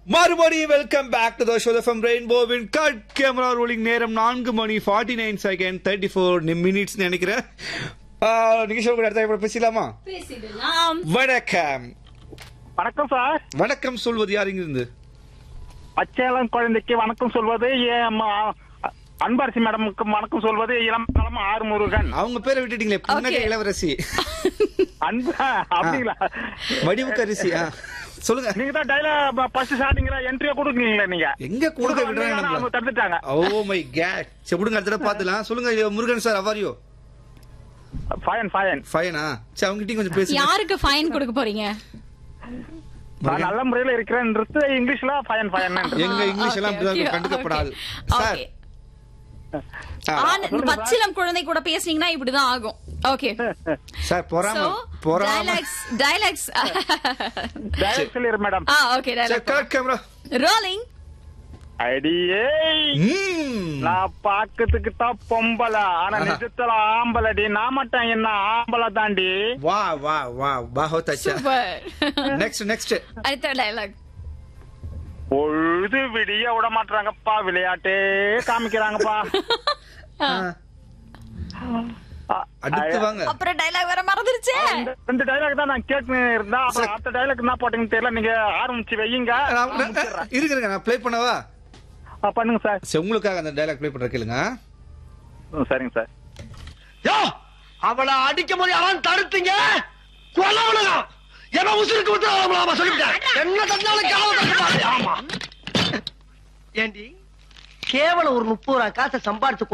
மறுபடியும் welcome back to show from ரெயின்போவின் cut camera rolling நேரம் நான்கு மணி forty nine second thirty four minutes நினைக்கிறேன் நிகழ்ச்சி கூட அடுத்த இப்ப பேசலாமா பேசிடலாம் வணக்கம் வணக்கம் சார் வணக்கம் சொல்வது யார் இங்கிருந்து பச்சையளம் குழந்தைக்கு வணக்கம் சொல்வது ஏ- ம- அன்பரசி மேடமுக்கு வணக்கம் சொல்வது இளம் காலம் ஆறு முருகன் அவங்க பேரை விட்டுட்டீங்களே புன்னகை Okay. இளவரசி அன்பு அப்படிங்களா வடிவுக்கரிசி ஆ. சொல்லுங்க நீங்க தான் டைலாக் ஃபர்ஸ்ட் ஸ்டார்டிங்ல என்ட்ரியா கொடுக்குறீங்களா நீங்க எங்க கொடுக்க கொடுக்க விடுறாங்க வந்தீங்க, நம்மள? அவங்க தடுத்துட்டாங்க ஓ மை கேட் சரி விடுங்க அடுத்த தடவை பார்த்துலாம் சொல்லுங்க முருகன் சார் அவாரியோ ஃபயன் ஃபயன் ஃபைனா சரி அவங்ககிட்டயும் கொஞ்சம் பேசுங்க யாருக்கு ஃபைன் கொடுக்க போறீங்க நான் நல்ல முறையில இருக்கிறேன்றது இங்கிலீஷ்ல ஃபயன் ஃபயன் எங்க இங்கிலீஷ் எல்லாம் Okay, அப்படிதான் okay, கண்டுக்கப்படாது okay. Sir Okay. ஆ, ஆண் பச்சிலம் குழந்தை கூட பேசுனீங்கன்னா இப்படிதான் ஆகும் ஓகே சார் பொறாம சோ பொறாம டைலாக்ஸ் டைலாக்ஸ் டைலாக் சொல்லிரு மேடம் ஆ ஓகே சரி டைலாக் கரெக்ட் கேமரா ரோலிங் அடியே நான் பாக்கிறதுக்கு தான் பொம்பளை ஆனா ஆஹா. நிஜத்துல ஆம்பளடி நான் மட்டும் என்ன ஆம்பளை தாண்டி வா வா வா बहुत अच्छा சூப்பர் நெக்ஸ்ட் நெக்ஸ்ட் அடுத்த டைலாக் பொழுது விடிய விட மாட்டாங்கப்பா விளையாட்டே காமிக்கிறாங்கப்பா அ- அடுத்து வாங்க அப்புறம் டைலாக் வர மறந்துருச்சே இந்த ரெண்டு டைலாக் தான் நான் கேட்டு இருந்தா அப்புறம் அடுத்த டைலாக் என்ன போட்டீங்கன்னு தெரியல நீங்க ஆரம்பிச்சு வையுங்க நான் நான் இருங்க இருங்க, நான் ப்ளே பண்ணவா ஆ, பண்ணுங்க சார் சரி உங்களுக்காக அந்த டைலாக் ப்ளே பண்ற கேளுங்க ம், சரிங்க சார் யோ அவளை அடிக்கும் போது யாரும் தடுத்தீங்க கொலை உலகம் என்ன உசுருக்கு விட்டு சொல்லிவிட்டேன் என்ன தந்தாலும் காவல் தடுப்பாரு ஆமா ஏண்டி கேவலம் ஒரு முப்பது ரூபா காசை சம்பாரிச்சு